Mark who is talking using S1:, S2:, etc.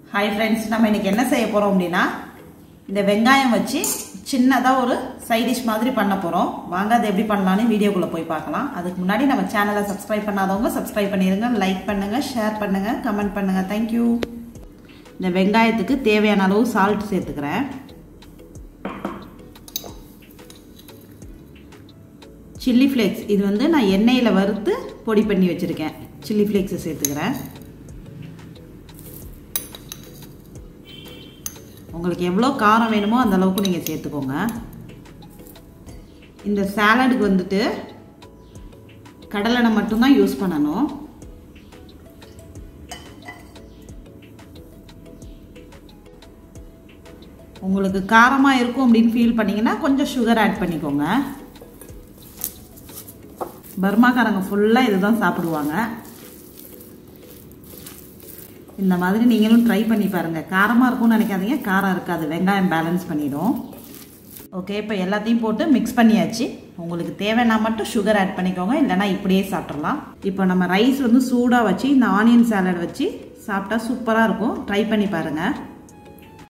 S1: hi friends நம்ம இன்னைக்கு என்ன செய்ய போகிறோம் அப்படின்னா இந்த வெங்காயம் வச்சு சின்னதாக ஒரு சைடிஷ் மாதிரி பண்ண போகிறோம் வாங்க அதை எப்படி பண்ணலான்னு வீடியோக்குள்ளே போய் பார்க்கலாம் அதுக்கு முன்னாடி நம்ம சேனலை சப்ஸ்கிரைப் பண்ணாதவங்க சப்ஸ்கிரைப் பண்ணிடுங்க லைக் பண்ணுங்கள் ஷேர் பண்ணுங்கள் கமெண்ட் பண்ணுங்கள் தேங்க்யூ இந்த வெங்காயத்துக்கு தேவையான அளவு சால்ட் சேர்த்துக்கிறேன் சில்லி ஃப்ளேக்ஸ் இது வந்து நான் எண்ணெயில் வறுத்து பொடி பண்ணி வச்சுருக்கேன் சில்லி ஃப்ளேக்ஸை சேர்த்துக்கிறேன் உங்களுக்கு எவ்வளோ காரம் வேணுமோ அந்த அளவுக்கு நீங்கள் சேர்த்துக்கோங்க இந்த சாலடுக்கு வந்துட்டு கடலெண்ணெய் மட்டும்தான் யூஸ் பண்ணணும் உங்களுக்கு காரமாக இருக்கும் அப்படின்னு ஃபீல் பண்ணிங்கன்னா கொஞ்சம் சுகர் ஆட் பண்ணிக்கோங்க பர்மாக்காரங்க ஃபுல்லாக இதுதான் சாப்பிடுவாங்க இந்த மாதிரி நீங்களும் ட்ரை பண்ணி பாருங்கள் காரமாக இருக்கும்னு நினைக்காதீங்க காரம் இருக்காது வெங்காயம் பேலன்ஸ் பண்ணிடும் ஓகே இப்போ எல்லாத்தையும் போட்டு மிக்ஸ் பண்ணியாச்சு உங்களுக்கு தேவைன்னா மட்டும் சுகர் ஆட் பண்ணிக்கோங்க இல்லைனா இப்படியே சாப்பிட்றலாம் இப்போ நம்ம ரைஸ் வந்து சூடாக வச்சு இந்த ஆனியன் சாலட் வச்சு சாப்பிட்டா சூப்பராக இருக்கும் ட்ரை பண்ணி பாருங்கள்